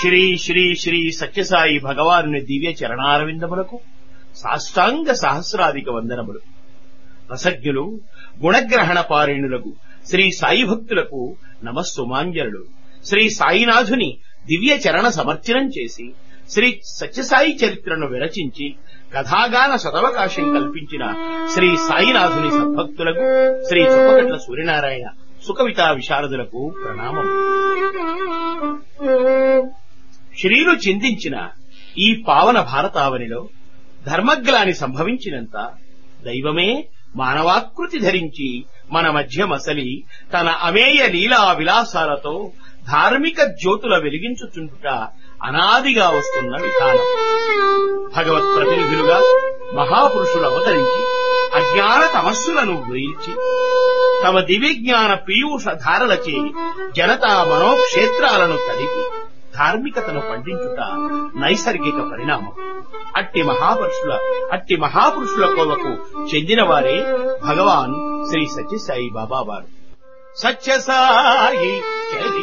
శ్రీ శ్రీ శ్రీ సత్యసాయి భగవానుని దివ్య చరణారవిందములకు సాష్టాంగ సహస్రాధిక వందనములు రసజ్ఞులు గుణగ్రహణ పారేణులకు శ్రీ సాయి భక్తులకు నమస్సుమాంజలుడు శ్రీ సాయినాథుని దివ్య చరణ సమర్చనం చేసి శ్రీ సత్యసాయి చరిత్రను విరచించి కథాగాన సదవకాశం కల్పించిన శ్రీ సాయినాథుని సద్భక్తులకు శ్రీ చుప్పకట్ల సూర్యనారాయణ సుకవితా విశారదులకు ప్రణామం శ్రీలు చిందించిన ఈ పావన భారతావనిలో ధర్మగ్లాని సంభవించినంత దైవమే మానవాకృతి ధరించి మన మధ్య మసలి తన అమేయ లీలా విలాసాలతో ధార్మిక జ్యోతుల వెలిగించుచుంటుట అనాదిగా వస్తున్న విధానం భగవత్ ప్రతినిధులుగా మహాపురుషులు అవతరించి అజ్ఞాన తమస్సులను వ్రీల్చి తమ దివ్యజ్ఞాన పీయూష ధారలచే జనతా మనోక్షేత్రాలను తడిపి ధార్మికతను పండించుట నైసర్గిక పరిణామం అట్టి మహాపురుషుల అట్టి మహాపురుషుల కోవకు చెందిన వారే భగవాన్ శ్రీ సత్యసాయి బాబా వారు సత్యసాయి చరి